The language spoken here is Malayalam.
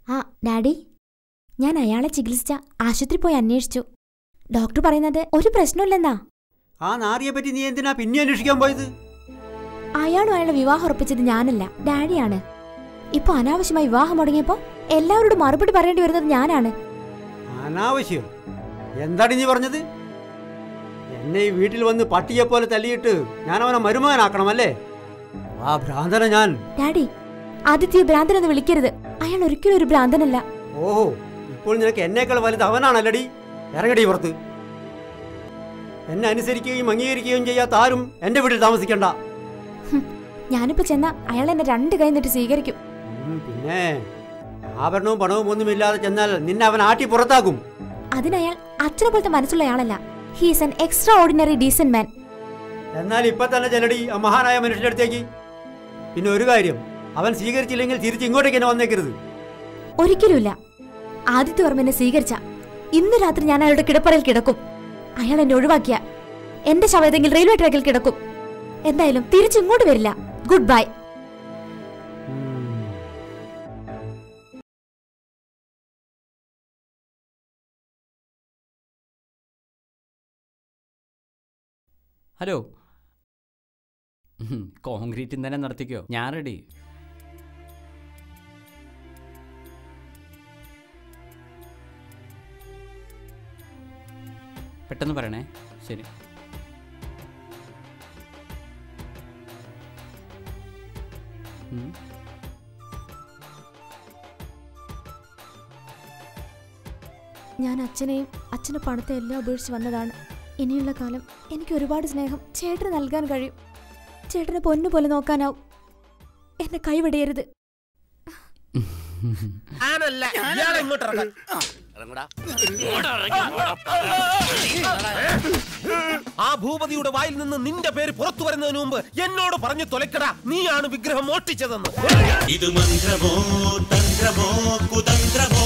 ആ ഡാഡി ഞാൻ അയാളെ ചികിത്സിച്ച ആശുപത്രി പോയി അന്വേഷിച്ചു ഡോക്ടർ പറയുന്നത് ഒരു പ്രശ്നമില്ലെന്നാ ആ നാറിയെ പറ്റി നീ എന്തിനാ പിന്നെ അന്വേഷിക്കാൻ പോയത് അയാളും അയാളുടെ വിവാഹം ഉറപ്പിച്ചത് ഞാനല്ല ഡാഡിയാണ് ഇപ്പൊ അനാവശ്യമായി വിവാഹം മുടങ്ങിയപ്പോ എല്ലാവരോടും മറുപടി പറയേണ്ടി വരുന്നത് ഞാനാണ് അനാവശ്യം എന്താണ് നീ പറഞ്ഞത് എന്നെ ഈ വീട്ടിൽ വന്ന് പട്ടിയെ പോലെ തല്ലിയിട്ട് ഞാൻ അവനെ മരുമകനാക്കണമല്ലേ ആ ഭ്രാന്തനെ ഞാൻ ഡാഡി ആദിത്യ ഭ്രാന്തനെന്ന് വിളിക്കരുത് അയാൾ ഒരിക്കലും ഒരു ഭ്രാന്തനല്ല ഓഹോ ഇപ്പോൾ നിനക്ക് എന്നേക്കാൾ വലുത് അവനാണല്ലടി ഇറങ്ങടി പുറത്ത് എന്നെ അനുസരിക്കുകയും അംഗീകരിക്കുകയും ചെയ്യാത്ത ആരും എന്റെ വീട്ടിൽ താമസിക്കണ്ട ഞാനിപ്പോ ചെന്ന അയാൾ എന്നെ രണ്ട് കൈ നീട്ടി സ്വീകരിക്കും ഉം, പിന്നെ ആഭരണവും പണവും ഒന്നുമില്ലാതെ ചെന്നാൽ നിന്നെ അവൻ ആട്ടി പുറത്താക്കും അതിനയാൾ അച്ഛനെ പോലത്തെ മനസ്സുള്ള ആളല്ല he's an extraordinary decent man എന്നാൽ ഇപ്പൊ തന്നെ ചെല്ലടി ആ മഹാനായ മനുഷ്യന്റെ അടുത്തേക്ക് പിന്നെ ഒരു കാര്യം അവൻ സ്വീകരിച്ചില്ലെങ്കിൽ തിരിച്ച് ഇങ്ങോട്ടേക്ക് തന്നെ വന്നേക്കരുത് ഒരിക്കലുമില്ല ആദിത്യവർമ്മ എന്നെ സ്വീകരിച്ച ഇന്ന് രാത്രി ഞാൻ അയാളുടെ കിടപ്പറയിൽ കിടക്കും അയാൾ എന്നെ ഒഴിവാക്കിയ എന്റെ ശവ ഏതെങ്കിലും റെയിൽവേ ട്രാക്കിൽ കിടക്കും എന്തായാലും തിരിച്ചു ഇങ്ങോട്ട് വരില്ല ഗുഡ് ബൈ ഹലോ ഉം, കോൺക്രീറ്റ് തന്നെ നടത്തിക്കോ ഞാൻ റെഡി പെട്ടെന്ന് പറയണേ ശരി ഉം. ഞാൻ അച്ഛനെയും അച്ഛന്റെ പണത്തെ എല്ലാം ഉപേക്ഷിച്ച് വന്നതാണ് ഇനിയുള്ള കാലം എനിക്ക് ഒരുപാട് സ്നേഹം ചേട്ടന് നൽകാൻ കഴിയും ചേട്ടനെ പൊന്നു പോലെ നോക്കാനാവും എന്നെ കൈവിടയരുത് ആനല്ല ഇയാളെ ഇങ്ങോട്ട് ഇറങ്ങാൻ ആ ഭൂപതിയുടെ വായിൽ നിന്ന് നിന്റെ പേര് പുറത്തു വരുന്നതിന് മുമ്പ് എന്നോട് പറഞ്ഞു തൊലക്കടാ നീയാണ് വിഗ്രഹം മോഷ്ടിച്ചതെന്ന് ഇത് മന്ത്രമോ തന്ത്രമോ കുതന്ത്രമോ